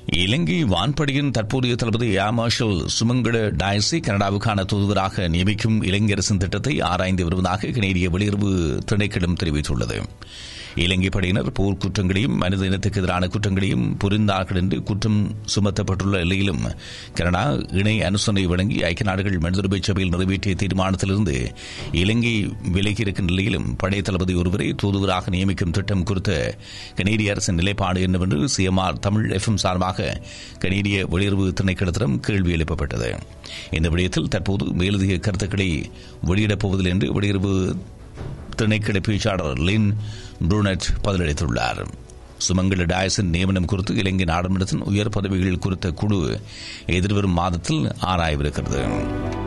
இலங்கை வான்படையின் தற்போதைய தளபதி air marshal சுமங்கட டாயஸை கனடாவுக்கான தூதுவராக நியமிக்கும் இலங்கை அரசின் திட்டத்தை ஆராய்ந்து வருவதாக கனேடிய வெளியுறவு திணைக்களம் தெரிவித்துள்ளது இலங்கை படையினர் போர் குற்றங்களையும் மனித இனத்துக்கு எதிரான குற்றங்களையும் புரிந்தார்கள் என்று குற்றம் சுமத்தப்பட்டுள்ள நிலையிலும் கனடா இணை அனுசரணை வழங்கி ஐக்கிய நாடுகள் மனித உரிமை சபையில் நிறைவேற்றிய தீர்மானத்திலிருந்து இலங்கை விலகி இருக்கும் நிலையிலும் படை தளபதி ஒருவரை தூதுவராக நியமிக்கும் திட்டம் குறித்த கனேடிய அரசின் நிலைப்பாடு என்னவென்று சிஎம்ஆர் தமிழ் எஃப்எம் சார்பாக கனேடிய வெளியுறவு திணைக்களத்திடம் கேள்வி எழுப்பப்பட்டது இந்த விடயத்தில் தற்போது மேலதிக கருத்துக்களை வெளியிடப் போவதில்லை என்று வெளியுறவு திணைக்கள பேச்சாளர் லின் புரூனட் பதிலளித்துள்ளார் சுமங்கல டாயஸின் நியமனம் குறித்து இலங்கை நாடாளுமன்றத்தின் உயர் பதவிகள் குறித்த குழு எதிர்வரும் மாதத்தில் ஆராயவிருக்கிறது